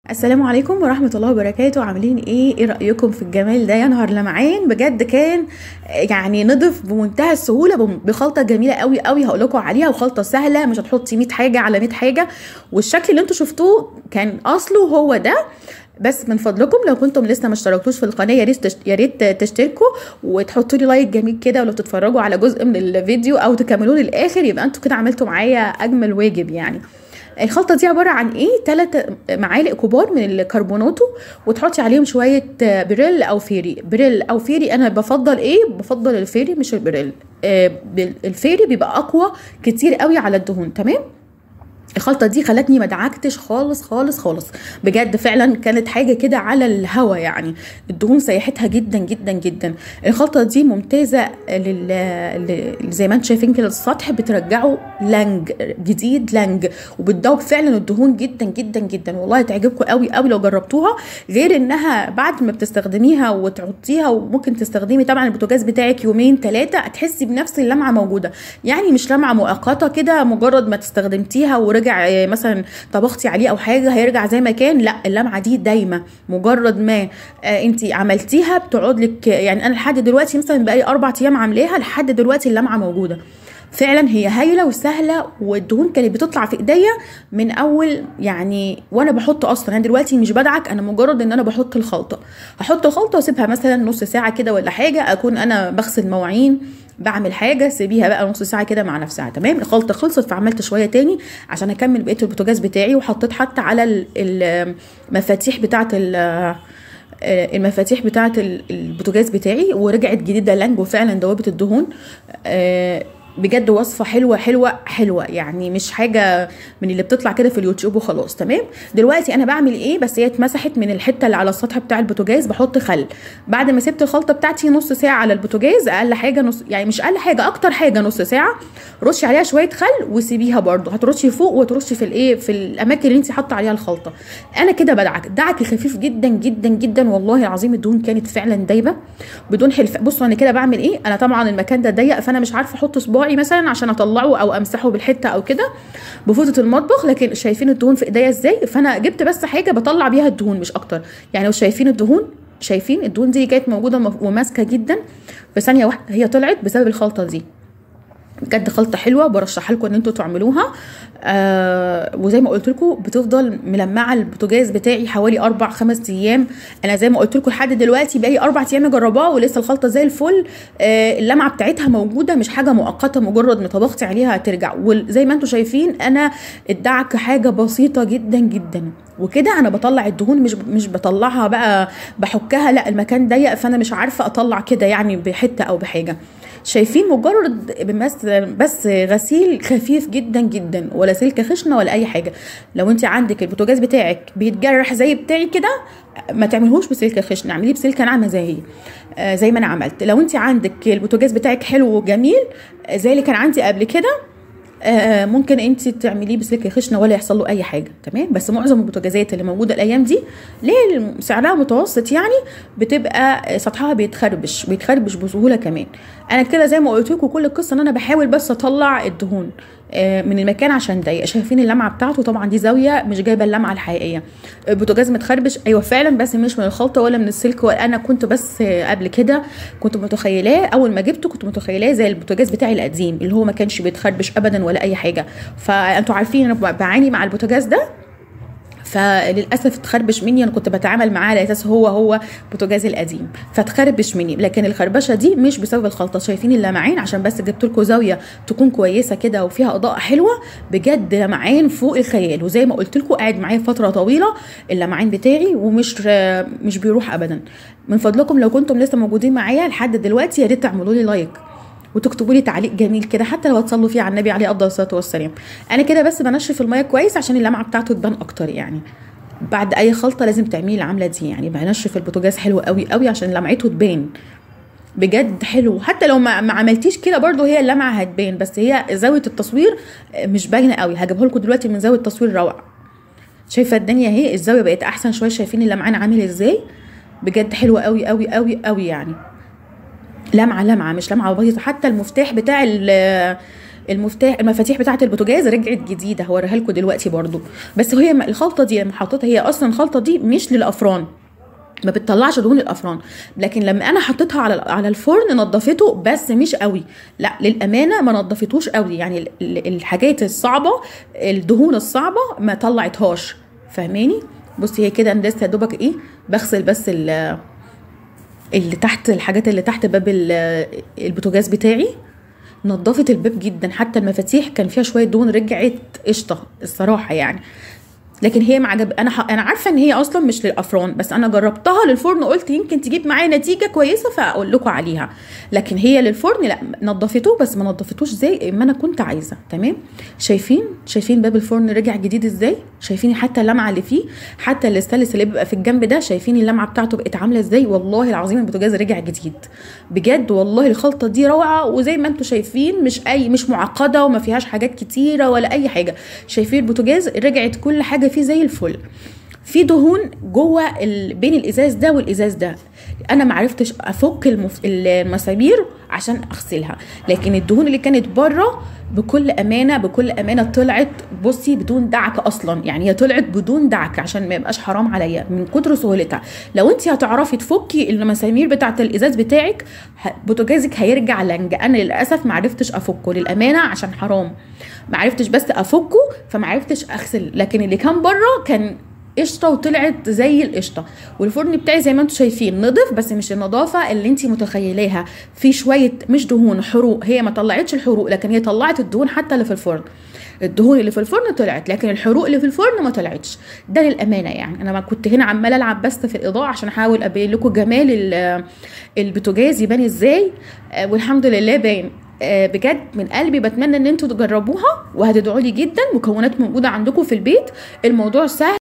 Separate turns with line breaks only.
السلام عليكم ورحمة الله وبركاته عاملين ايه ايه رأيكم في الجمال ده يا نهار لمعان بجد كان يعني نضف بمنتهى السهولة بم- بخلطة جميلة قوي قوي هقول لكم عليها وخلطة سهلة مش هتحطي 100 حاجة على 100 حاجة والشكل اللي انتوا شفتوه كان اصله هو ده بس من فضلكم لو كنتم لسه ما اشتركتوش في القناه يا ريت تشت- يا ريت تشتركوا وتحطوا لي لايك جميل كده ولو تتفرجوا على جزء من الفيديو او تكملوه للاخر يبقى انتوا كده عملتوا معايا اجمل واجب يعني الخلطه دي عباره عن ايه ثلاث معالق كبار من الكربوناتو وتحطي عليهم شويه بريل او فيري بريل او فيري انا بفضل ايه بفضل الفيري مش البريل آه، بال- الفيري بيبقى اقوى كتير قوي على الدهون تمام الخلطه دي خلتني ما دعكتش خالص خالص خالص بجد فعلا كانت حاجه كده على الهوا يعني الدهون سيحتها جدا جدا جدا الخلطه دي ممتازه لل... ل... زي ما انتم شايفين كده السطح بترجعه لانج جديد لانج وبتدوب فعلا الدهون جدا جدا جدا والله تعجبكم قوي قوي لو جربتوها غير انها بعد ما بتستخدميها وتحطيها وممكن تستخدمي طبعا البوتاجاز بتاعك يومين ثلاثه هتحسي بنفس اللمعه موجوده يعني مش لمعه مؤقته كده مجرد ما تستخدمتيها ورجع آه، مثلا طبختي عليه او حاجه هيرجع زي ما كان لا اللمعه دي دايمه مجرد ما انت عملتيها بتقعد لك يعني انا لحد دلوقتي مثلا بقالي اربع ايام عاملاها لحد دلوقتي اللمعه موجوده فعلا هي هايله وسهله والدهون كانت بتطلع في ايديا من اول يعني وانا بحط اصلا انا دلوقتي مش بدعك انا مجرد ان انا بحط الخلطه هحط الخلطه واسيبها مثلا نص ساعه كده ولا حاجه اكون انا بغسل مواعين بعمل حاجه سيبيها بقى نص ساعه كده مع نفسها تمام الخلطه خلصت فعملت شويه تاني عشان اكمل بقيه البوتاجاز بتاعي وحطيت حتى على ال- المفاتيح بتاعه ال- المفاتيح بتاعه ال- البوتاجاز بتاعي ورجعت جديده لانج وفعلا دوبت الدهون آه، بجد وصفه حلوه حلوه حلوه يعني مش حاجه من اللي بتطلع كده في اليوتيوب وخلاص تمام دلوقتي انا بعمل ايه بس هي اتمسحت من الحته اللي على السطح بتاع البوتاجاز بحط خل بعد ما سبت الخلطه بتاعتي نص ساعه على البوتاجاز اقل حاجه نص يعني مش اقل حاجه اكتر حاجه نص ساعه رشي عليها شويه خل وسيبيها برده هترشي فوق وترشي في الايه في الاماكن اللي انت حاطه عليها الخلطه انا كده بدعك دعك خفيف جدا جدا جدا والله العظيم الدهون كانت فعلا دايبه بدون حلف بصوا انا كده بعمل ايه انا طبعا المكان ده ضيق فانا مش عارفه احط صباعي مثلا عشان اطلعه او امسحه بالحته او كده بفوطه المطبخ لكن شايفين الدهون في ايديا ازاي فانا جبت بس حاجه بطلع بيها الدهون مش اكتر يعني لو شايفين الدهون شايفين الدهون دي كانت موجوده مف- وماسكه جدا في ثانيه واحده هي طلعت بسبب الخلطه دي بجد خلطه حلوه برشحها لكم ان انتوا تعملوها آه وزي ما قلت لكم بتفضل ملمعه البوتاجاز بتاعي حوالي اربع خمس ايام انا زي ما قلت لكم لحد دلوقتي بقالي اربع ايام مجرباه ولسه الخلطه زي الفل آه اللمعه بتاعتها موجوده مش حاجه مؤقته مجرد ما طبختي عليها هترجع وزي ما انتم شايفين انا الدعك حاجه بسيطه جدا جدا وكده انا بطلع الدهون مش مش بطلعها بقى بحكها لا المكان ضيق فانا مش عارفه اطلع كده يعني بحته او بحاجه شايفين مجرد بس بس غسيل خفيف جدا جدا ولا سلكه خشنه ولا اي حاجه لو انت عندك البوتاجاز بتاعك بيتجرح زي بتاعي كده ما تعملهوش بسلكه خشنه اعمليه بسلكه ناعمه زي هي آه، زي ما انا عملت لو انت عندك البوتاجاز بتاعك حلو وجميل آه، زي اللي كان عندي قبل كده آه، ممكن انت تعمليه بسلك خشنه ولا يحصل له اي حاجه تمام بس معظم البوتاجازات اللي موجوده الايام دي ليه سعرها متوسط يعني بتبقى سطحها بيتخربش بيتخربش بسهوله كمان انا كده زي ما قلت لكم كل القصه ان انا بحاول بس اطلع الدهون آه، من المكان عشان ضيق شايفين اللمعه بتاعته طبعا دي زاويه مش جايبه اللمعه الحقيقيه البوتاجاز متخربش ايوه فعلا بس مش من الخلطه ولا من السلك ولا انا كنت بس آه، قبل كده كنت متخيلاه اول ما جبته كنت متخيلاه زي البوتاجاز بتاعي القديم اللي هو ما كانش بيتخربش ابدا ولا اي حاجه فانتوا عارفين انا بعاني مع البوتاجاز ده فللاسف اتخربش مني انا كنت بتعامل معاه على اساس هو هو بوتاجاز القديم فاتخربش مني لكن الخربشه دي مش بسبب الخلطه شايفين اللمعان عشان بس جبت لكم زاويه تكون كويسه كده وفيها اضاءه حلوه بجد لمعان فوق الخيال وزي ما قلت لكم قاعد معايا فتره طويله اللمعان بتاعي ومش مش بيروح ابدا من فضلكم لو كنتم لسه موجودين معايا لحد دلوقتي يا ريت تعملوا لي لايك وتكتبوا لي تعليق جميل كده حتى لو هتصلوا فيه على النبي عليه افضل الصلاه والسلام انا كده بس بنشف الميه كويس عشان اللمعه بتاعته تبان اكتر يعني بعد اي خلطه لازم تعملي العمله دي يعني بنشف البوتاجاز حلو قوي قوي عشان لمعته تبان بجد حلو حتى لو ما, ما عملتيش كده برضو هي اللمعه هتبان بس هي زاويه التصوير مش باينه قوي هجيبها لكم دلوقتي من زاويه تصوير روعه شايفه الدنيا اهي الزاويه بقت احسن شويه شايفين اللمعان عامل ازاي بجد حلوه قوي قوي قوي قوي يعني لمعه لمعه مش لمعه بسيطه حتى المفتاح بتاع المفتاح المفاتيح بتاعه البوتاجاز رجعت جديده هوريها لكم دلوقتي برضو بس هي الخلطه دي لما حطيتها هي اصلا الخلطه دي مش للافران ما بتطلعش دهون الافران لكن لما انا حطيتها على على الفرن نضفته بس مش قوي لا للامانه ما نضفتوش قوي يعني ال- ال- الحاجات الصعبه الدهون الصعبه ما طلعتهاش فاهماني بصي هي كده انا لسه يا دوبك ايه بغسل بس ال- اللي تحت الحاجات اللي تحت باب ال- البوتاجاز بتاعي نضفت الباب جدا حتى المفاتيح كان فيها شويه دهون رجعت قشطه الصراحه يعني لكن هي ما عجب انا ح... انا عارفه ان هي اصلا مش للافران بس انا جربتها للفرن قلت يمكن تجيب معايا نتيجه كويسه فاقول لكم عليها لكن هي للفرن لا نضفته بس ما نضفتوش زي ما انا كنت عايزه تمام شايفين شايفين باب الفرن رجع جديد ازاي شايفين حتى اللمعه اللي فيه حتى الاستانلس اللي بيبقى في الجنب ده شايفين اللمعه بتاعته بقت عامله ازاي والله العظيم البوتاجاز رجع جديد بجد والله الخلطه دي روعه وزي ما انتم شايفين مش اي مش معقده وما فيهاش حاجات كتيره ولا اي حاجه شايفين البوتاجاز رجعت كل حاجه فيه زي الفل في دهون جوه ال... بين الازاز ده والازاز ده انا ما عرفتش افك المف... المسامير عشان اغسلها لكن الدهون اللي كانت بره بكل امانه بكل امانه طلعت بصي بدون دعك اصلا يعني هي طلعت بدون دعك عشان ما يبقاش حرام عليا من كتر سهولتها لو انت هتعرفي تفكي المسامير بتاعه الازاز بتاعك ه- بوتاجازك هيرجع لنج انا للاسف ما عرفتش افكه للامانه عشان حرام ما عرفتش بس افكه فما عرفتش اغسل لكن اللي كان بره كان قشطه وطلعت زي القشطه والفرن بتاعي زي ما انتم شايفين نضف بس مش النظافه اللي انت متخيلاها في شويه مش دهون حروق هي ما طلعتش الحروق لكن هي طلعت الدهون حتى اللي في الفرن الدهون اللي في الفرن طلعت لكن الحروق اللي في الفرن ما طلعتش ده للامانه يعني انا ما كنت هنا عماله العب بس في الاضاءه عشان احاول ابين لكم جمال ال- البوتاجاز يبان ازاي آه، والحمد لله باين آه، بجد من قلبي بتمنى ان انتوا تجربوها وهتدعوا لي جدا مكونات موجوده عندكم في البيت الموضوع سهل